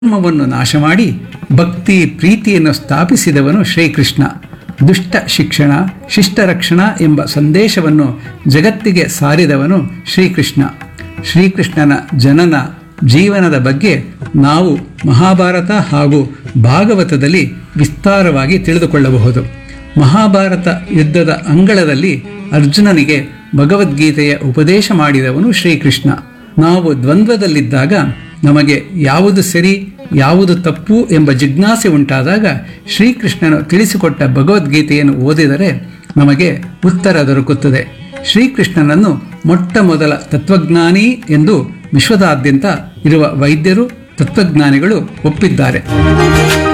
ಧರ್ಮವನ್ನು ನಾಶ ಮಾಡಿ ಭಕ್ತಿ ಪ್ರೀತಿಯನ್ನು ಸ್ಥಾಪಿಸಿದವನು ಶ್ರೀಕೃಷ್ಣ ದುಷ್ಟ ಶಿಕ್ಷಣ ಶಿಷ್ಟ ರಕ್ಷಣಾ ಎಂಬ ಸಂದೇಶವನ್ನು ಜಗತ್ತಿಗೆ ಸಾರಿದವನು ಶ್ರೀಕೃಷ್ಣ ಶ್ರೀಕೃಷ್ಣನ ಜನನ ಜೀವನದ ಬಗ್ಗೆ ನಾವು ಮಹಾಭಾರತ ಹಾಗೂ ಭಾಗವತದಲ್ಲಿ ವಿಸ್ತಾರವಾಗಿ ತಿಳಿದುಕೊಳ್ಳಬಹುದು ಮಹಾಭಾರತ ಯುದ್ಧದ ಅಂಗಳದಲ್ಲಿ ಅರ್ಜುನನಿಗೆ ಭಗವದ್ಗೀತೆಯ ಉಪದೇಶ ಮಾಡಿದವನು ಶ್ರೀಕೃಷ್ಣ ನಾವು ದ್ವಂದ್ವದಲ್ಲಿದ್ದಾಗ ನಮಗೆ ಯಾವುದು ಸರಿ ಯಾವುದು ತಪ್ಪು ಎಂಬ ಜಿಜ್ಞಾಸೆ ಉಂಟಾದಾಗ ಶ್ರೀಕೃಷ್ಣನು ತಿಳಿಸಿಕೊಟ್ಟ ಭಗವದ್ಗೀತೆಯನ್ನು ಓದಿದರೆ ನಮಗೆ ಉತ್ತರ ದೊರಕುತ್ತದೆ ಶ್ರೀಕೃಷ್ಣನನ್ನು ಮೊಟ್ಟ ಮೊದಲ ತತ್ವಜ್ಞಾನಿ ಎಂದು ವಿಶ್ವದಾದ್ಯಂತ ಇರುವ ವೈದ್ಯರು ತತ್ವಜ್ಞಾನಿಗಳು ಒಪ್ಪಿದ್ದಾರೆ